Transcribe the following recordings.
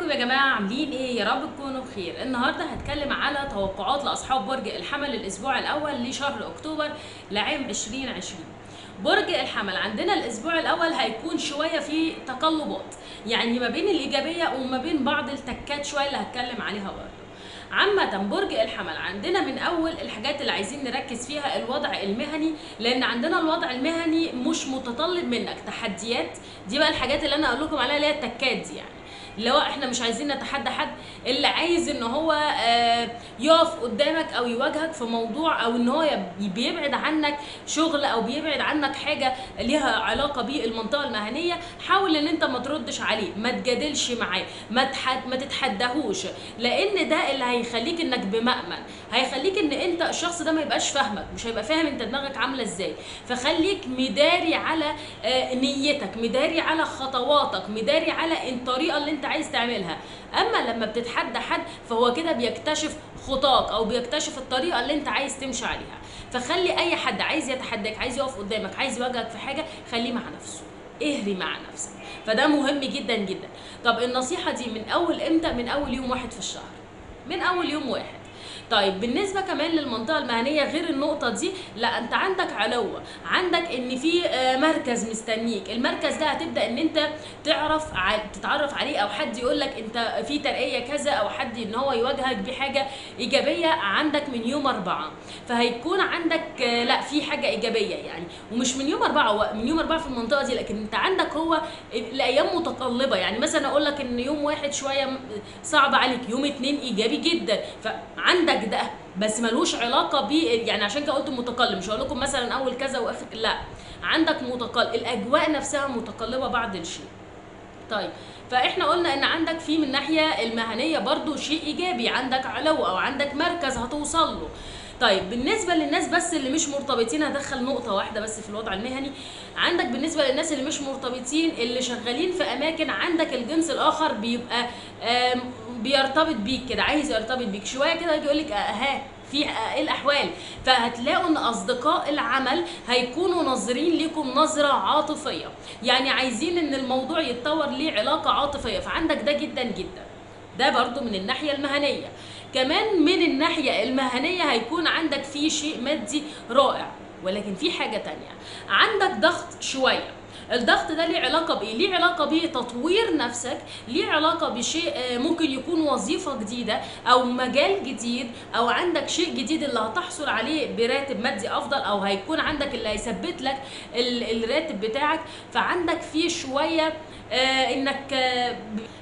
ازيكم يا جماعه عاملين ايه يا رب تكونوا بخير النهارده هتكلم على توقعات لاصحاب برج الحمل الاسبوع الاول لشهر اكتوبر لعام 2020 برج الحمل عندنا الاسبوع الاول هيكون شويه فيه تقلبات يعني ما بين الايجابيه وما بين بعض التكات شويه اللي هتكلم عليها برضه عامة برج الحمل عندنا من أول الحاجات اللي عايزين نركز فيها الوضع المهني لأن عندنا الوضع المهني مش متطلب منك تحديات دي بقى الحاجات اللي أنا أقول لكم عليها اللي هي التكات دي يعني اللي هو احنا مش عايزين نتحدى حد اللي عايز ان هو آه، يقف قدامك او يواجهك في موضوع او ان هو يب- بيبعد عنك شغل او بيبعد عنك حاجه ليها علاقه بالمنطقه المهنيه حاول ان انت ما تردش عليه ما تجادلش معاه ما تحد ما تتحداهوش لان ده اللي هيخليك انك بمأمن هيخليك ان انت الشخص ده ما يبقاش فاهمك مش هيبقى فاهم انت دماغك عامله ازاي فخليك مداري على آه، نيتك مداري على خطواتك مداري على الطريقه اللي انت عايز تعملها اما لما بتتحدى حد فهو كده بيكتشف خطاك او بيكتشف الطريقه اللي انت عايز تمشي عليها فخلي اي حد عايز يتحداك عايز يقف قدامك عايز يواجهك في حاجه خليه مع نفسه اهري مع نفسك فده مهم جدا جدا طب النصيحه دي من اول امتى من اول يوم واحد في الشهر من اول يوم واحد طيب بالنسبه كمان للمنطقه المهنيه غير النقطه دي لا انت عندك علوه عندك ان في آه، مركز مستنيك المركز ده هتبدا ان انت تعرف ع- تتعرف عليه او حد يقول لك انت في ترقيه كذا او حد ان هو يواجهك بحاجه ايجابيه عندك من يوم أربعة فهيكون عندك آه، لا في حاجه ايجابيه يعني ومش من يوم أربعة هو من يوم أربعة في المنطقه دي لكن انت عندك هو الايام متقلبه يعني مثلا اقول لك ان يوم واحد شويه م- صعب عليك يوم اتنين ايجابي جدا فعندك ده بس ملوش علاقه ب يعني عشان كده قلت متقلب مش هقول لكم مثلا اول كذا واخر لا عندك متقلب الاجواء نفسها متقلبه بعض الشيء طيب فاحنا قلنا ان عندك في من الناحيه المهنيه برضو شيء ايجابي عندك علو او عندك مركز هتوصل له طيب بالنسبه للناس بس اللي مش مرتبطين هدخل نقطه واحده بس في الوضع المهني عندك بالنسبه للناس اللي مش مرتبطين اللي شغالين في اماكن عندك الجنس الاخر بيبقى آم، بيرتبط بيك كده عايز يرتبط بيك شويه كده يجي يقول لك ها في آه، ايه الاحوال فهتلاقوا ان اصدقاء العمل هيكونوا ناظرين ليكم نظره عاطفيه يعني عايزين ان الموضوع يتطور ليه علاقه عاطفيه فعندك ده جدا جدا ده برضو من الناحيه المهنيه كمان من الناحيه المهنيه هيكون عندك في شيء مادي رائع ولكن في حاجه تانية عندك ضغط شويه الضغط ده ليه علاقة بإيه؟ ليه علاقة بتطوير نفسك، ليه علاقة بشيء آه، ممكن يكون وظيفة جديدة أو مجال جديد أو عندك شيء جديد اللي هتحصل عليه براتب مادي أفضل أو هيكون عندك اللي هيثبت لك ال- الراتب بتاعك، فعندك فيه شوية آه، إنك آه،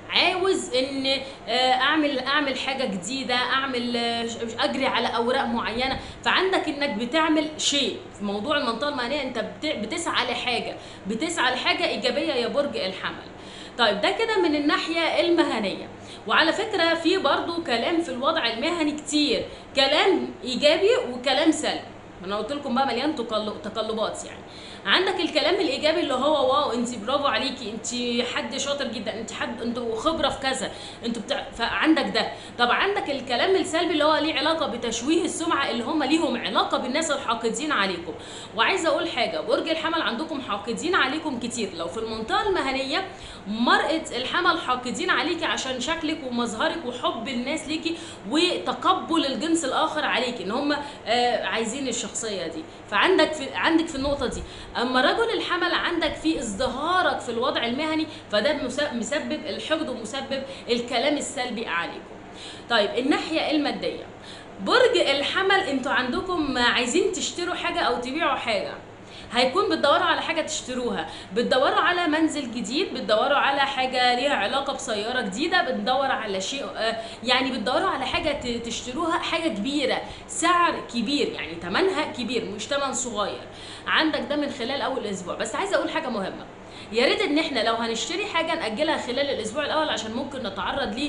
عاوز ان آه، اعمل اعمل حاجه جديده اعمل آه، اجري على اوراق معينه فعندك انك بتعمل شيء في موضوع المنطقه المهنيه انت بت- بتسعى لحاجه بتسعى لحاجه ايجابيه يا برج الحمل طيب ده كده من الناحيه المهنيه وعلى فكره في برضو كلام في الوضع المهني كتير كلام ايجابي وكلام سلبي ما انا قلت لكم بقى مليان تقل- تقلبات يعني عندك الكلام الايجابي اللي هو واو انت برافو عليكي انت حد شاطر جدا انت حد انتوا خبره في كذا انتوا بتاع فعندك ده طب عندك الكلام السلبي اللي هو ليه علاقه بتشويه السمعه اللي هم ليهم علاقه بالناس الحاقدين عليكم وعايزه اقول حاجه برج الحمل عندكم حاقدين عليكم كتير لو في المنطقه المهنيه مرأة الحمل حاقدين عليكي عشان شكلك ومظهرك وحب الناس ليكي وتقبل الجنس الاخر عليكي ان هم آه عايزين الشخصيه دي فعندك في عندك في النقطه دي اما رجل الحمل عندك في ازدهارك في الوضع المهني فده مس- مسبب الحقد ومسبب الكلام السلبي عليكم طيب الناحيه الماديه برج الحمل انتوا عندكم عايزين تشتروا حاجه او تبيعوا حاجه هيكون بتدوروا على حاجه تشتروها بتدوروا على منزل جديد بتدوروا على حاجه ليها علاقه بسياره جديده بتدور على شيء آه، يعني بتدوروا على حاجه ت- تشتروها حاجه كبيره سعر كبير يعني ثمنها كبير مش ثمن صغير عندك ده من خلال اول اسبوع بس عايزه اقول حاجه مهمه يا ريت ان احنا لو هنشتري حاجه ناجلها خلال الاسبوع الاول عشان ممكن نتعرض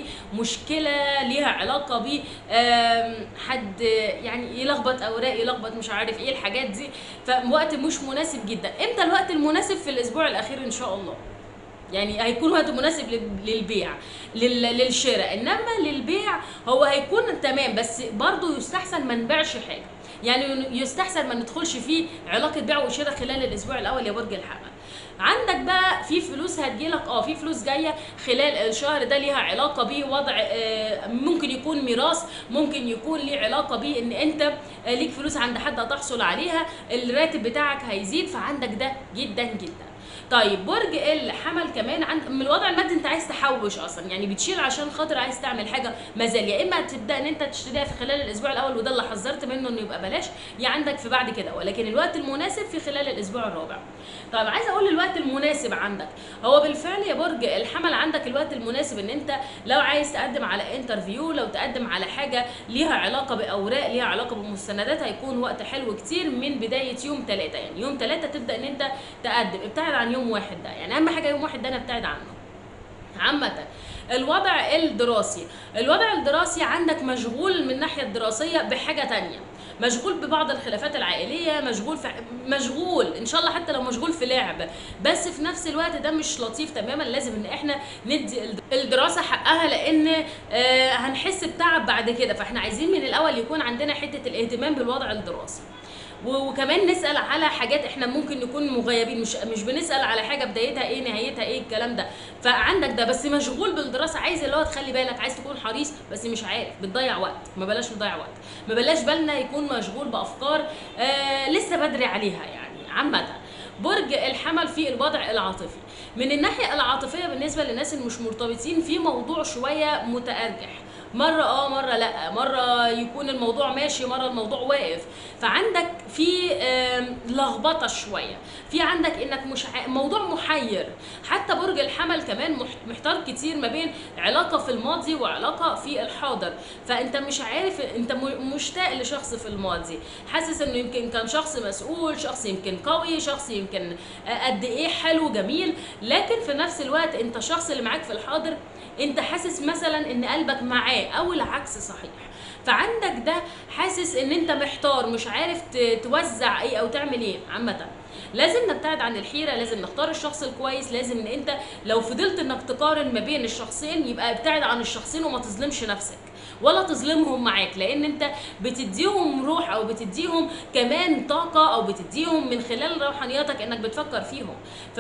لمشكله ليها علاقه ب آم، حد يعني يلخبط اوراق يلخبط مش عارف ايه الحاجات دي فوقت مش مناسب جدا امتى الوقت المناسب في الاسبوع الاخير ان شاء الله يعني هيكون وقت مناسب لل- للبيع لل- للشراء انما للبيع هو هيكون تمام بس برضه يستحسن ما نبيعش حاجه يعني يستحسن ما ندخلش فيه علاقه بيع وشراء خلال الاسبوع الاول يا برج الحمل عندك بقى في فلوس هتجيلك اه في فلوس جايه خلال الشهر ده ليها علاقه بوضع آه، ممكن يكون ميراث ممكن يكون ليه علاقه بان انت آه، ليك فلوس عند حد هتحصل عليها الراتب بتاعك هيزيد فعندك ده جدا جدا طيب برج الحمل كمان عند من الوضع المادي انت عايز تحوش اصلا يعني بتشيل عشان خاطر عايز تعمل حاجه مازال يا اما تبدا ان انت تشتريها في خلال الاسبوع الاول وده اللي حذرت منه انه يبقى بلاش يا عندك في بعد كده ولكن الوقت المناسب في خلال الاسبوع الرابع طيب عايز اقول الوقت المناسب عندك هو بالفعل يا برج الحمل عندك الوقت المناسب ان انت لو عايز تقدم على انترفيو لو تقدم على حاجه ليها علاقه باوراق ليها علاقه بمستندات هيكون وقت حلو كتير من بدايه يوم ثلاثة يعني يوم ثلاثة تبدا ان انت تقدم ابتعد عن يوم واحد ده يعني اهم حاجه يوم واحد ده نبتعد عنه عامة الوضع الدراسي الوضع الدراسي عندك مشغول من الناحية الدراسية بحاجة تانية مشغول ببعض الخلافات العائلية مشغول في مشغول ان شاء الله حتى لو مشغول في لعب بس في نفس الوقت ده مش لطيف تماما لازم ان احنا ندي الدراسة حقها لان آه هنحس بتعب بعد كده فاحنا عايزين من الاول يكون عندنا حتة الاهتمام بالوضع الدراسي وكمان نسال على حاجات احنا ممكن نكون مغيبين مش مش بنسال على حاجه بدايتها ايه نهايتها ايه الكلام ده فعندك ده بس مشغول بالدراسه عايز اللي هو تخلي بالك عايز تكون حريص بس مش عارف بتضيع وقت ما بلاش نضيع وقت ما بلاش بالنا يكون مشغول بافكار آه لسه بدري عليها يعني عامه برج الحمل في الوضع العاطفي من الناحيه العاطفيه بالنسبه للناس اللي مش مرتبطين في موضوع شويه متارجح مره اه مره لا مره يكون الموضوع ماشي مره الموضوع واقف فعندك في آم، لخبطه شويه في عندك انك مش ع... موضوع محير حتى برج الحمل كمان مح- محتار كتير ما بين علاقه في الماضي وعلاقه في الحاضر فانت مش عارف انت م- مشتاق لشخص في الماضي حاسس انه يمكن كان شخص مسؤول شخص يمكن قوي شخص يمكن آه، قد ايه حلو جميل لكن في نفس الوقت انت الشخص اللي معاك في الحاضر انت حاسس مثلا ان قلبك معاه او العكس صحيح فعندك ده حاسس ان انت محتار مش عارف ت- توزع ايه او تعمل ايه عامه لازم نبتعد عن الحيره لازم نختار الشخص الكويس لازم ان انت لو فضلت انك تقارن ما بين الشخصين يبقى ابتعد عن الشخصين وما تظلمش نفسك ولا تظلمهم معاك لان انت بتديهم روح او بتديهم كمان طاقه او بتديهم من خلال روحانياتك انك بتفكر فيهم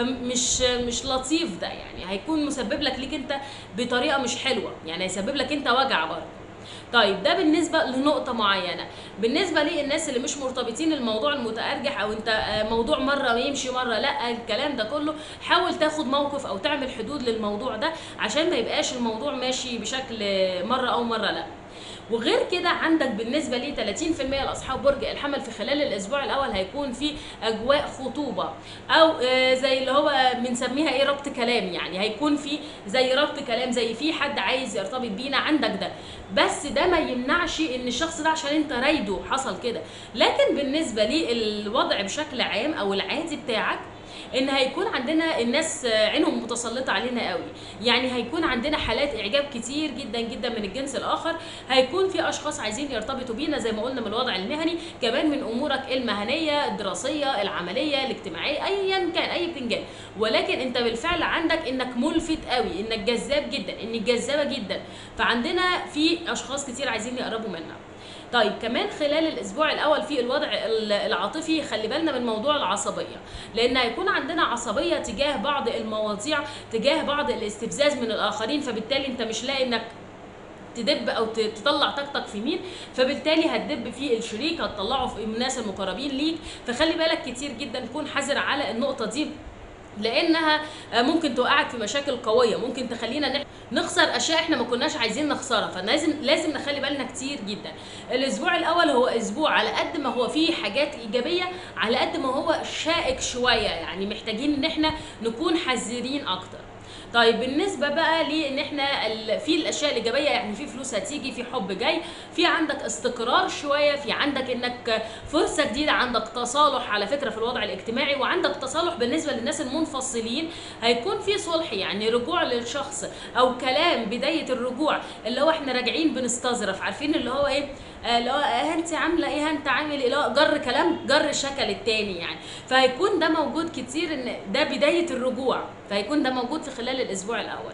فمش مش لطيف ده يعني هيكون مسبب لك ليك انت بطريقه مش حلوه يعني هيسبب لك انت وجع برضه طيب ده بالنسبه لنقطه معينه بالنسبه للناس اللي مش مرتبطين الموضوع المتارجح او انت آه، موضوع مره يمشي مره لا الكلام ده كله حاول تاخد موقف او تعمل حدود للموضوع ده عشان ما يبقاش الموضوع ماشي بشكل آه، مره او مره لا وغير كده عندك بالنسبه لي 30% لاصحاب برج الحمل في خلال الاسبوع الاول هيكون في اجواء خطوبه او آه، زي اللي هو بنسميها ايه ربط كلام يعني هيكون في زي ربط كلام زي في حد عايز يرتبط بينا عندك ده بس ده ما يمنعش ان الشخص ده عشان انت رايده حصل كده لكن بالنسبه للوضع بشكل عام او العادي بتاعك ان هيكون عندنا الناس عينهم متسلطه علينا قوي يعني هيكون عندنا حالات اعجاب كتير جدا جدا من الجنس الاخر هيكون في اشخاص عايزين يرتبطوا بينا زي ما قلنا من الوضع المهني كمان من امورك المهنيه الدراسيه العمليه الاجتماعيه ايا كان اي بتنجان ولكن انت بالفعل عندك انك ملفت قوي انك جذاب جدا انك جذابه جدا فعندنا في اشخاص كتير عايزين يقربوا منا طيب كمان خلال الاسبوع الاول في الوضع ال- العاطفي خلي بالنا من موضوع العصبيه لان هيكون عندنا عصبيه تجاه بعض المواضيع تجاه بعض الاستفزاز من الاخرين فبالتالي انت مش لاقي انك تدب او ت- تطلع طاقتك في مين فبالتالي هتدب في الشريك هتطلعه في الناس المقربين ليك فخلي بالك كتير جدا كون حذر على النقطه دي لانها آه، ممكن توقعك في مشاكل قويه ممكن تخلينا نح- نخسر اشياء احنا ما كناش عايزين نخسرها فلازم لازم نخلي بالنا كتير جدا الاسبوع الاول هو اسبوع على قد ما هو فيه حاجات ايجابيه على قد ما هو شائك شويه يعني محتاجين ان احنا نكون حذرين اكتر طيب بالنسبه بقى لان احنا ال- في الاشياء الايجابيه يعني في فلوس هتيجي في حب جاي في عندك استقرار شويه في عندك انك فرصه جديده عندك تصالح على فكره في الوضع الاجتماعي وعندك تصالح بالنسبه للناس المنفصلين هيكون في صلح يعني رجوع للشخص او كلام بدايه الرجوع اللي هو احنا راجعين بنستظرف عارفين اللي هو ايه آه، اللي هو آه، انت عامله ايه ها انت عامل ايه اللي هو جر كلام جر شكل التاني يعني فهيكون ده موجود كتير ان ده بدايه الرجوع فهيكون ده موجود في خلال الاسبوع الاول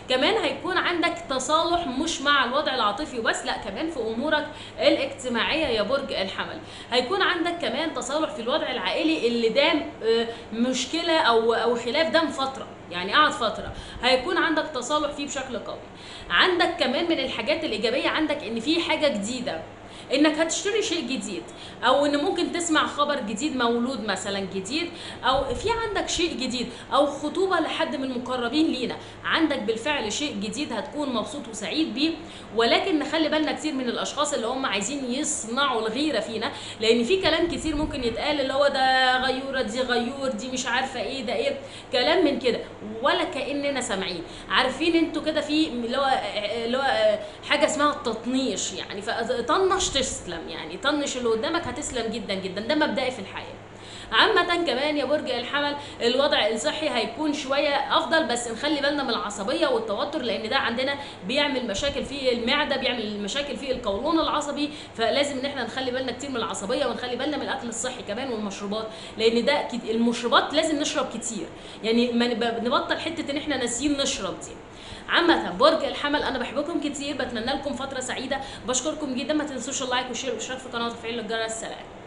كمان هيكون عندك تصالح مش مع الوضع العاطفي وبس لا كمان في امورك الاجتماعيه يا برج الحمل هيكون عندك كمان تصالح في الوضع العائلي اللي دام آه، مشكله او او خلاف دام فتره يعني قعد فتره هيكون عندك تصالح فيه بشكل قوي عندك كمان من الحاجات الايجابيه عندك ان في حاجه جديده انك هتشتري شيء جديد او ان ممكن تسمع خبر جديد مولود مثلا جديد او في عندك شيء جديد او خطوبه لحد من المقربين لينا عندك بالفعل شيء جديد هتكون مبسوط وسعيد بيه ولكن نخلي بالنا كتير من الاشخاص اللي هم عايزين يصنعوا الغيره فينا لان في كلام كتير ممكن يتقال اللي هو ده غيوره دي غيور دي مش عارفه ايه ده ايه كلام من كده ولا كاننا سامعين عارفين انتوا كده في اللي هو اللي هو حاجه اسمها التطنيش يعني فطنش تسلم يعني طنش اللي قدامك هتسلم جدا جدا ده مبدئي في الحياه عامة كمان يا برج الحمل الوضع الصحي هيكون شوية أفضل بس نخلي بالنا من العصبية والتوتر لأن ده عندنا بيعمل مشاكل في المعدة بيعمل مشاكل في القولون العصبي فلازم إن احنا نخلي بالنا كتير من العصبية ونخلي بالنا من الأكل الصحي كمان والمشروبات لأن ده كت- المشروبات لازم نشرب كتير يعني ما نب- نبطل حتة إن احنا ناسيين نشرب دي عامة برج الحمل انا بحبكم كتير بتمنى لكم فترة سعيدة بشكركم جدا ما تنسوش اللايك والشير والاشتراك في القناة وتفعيل الجرس سلام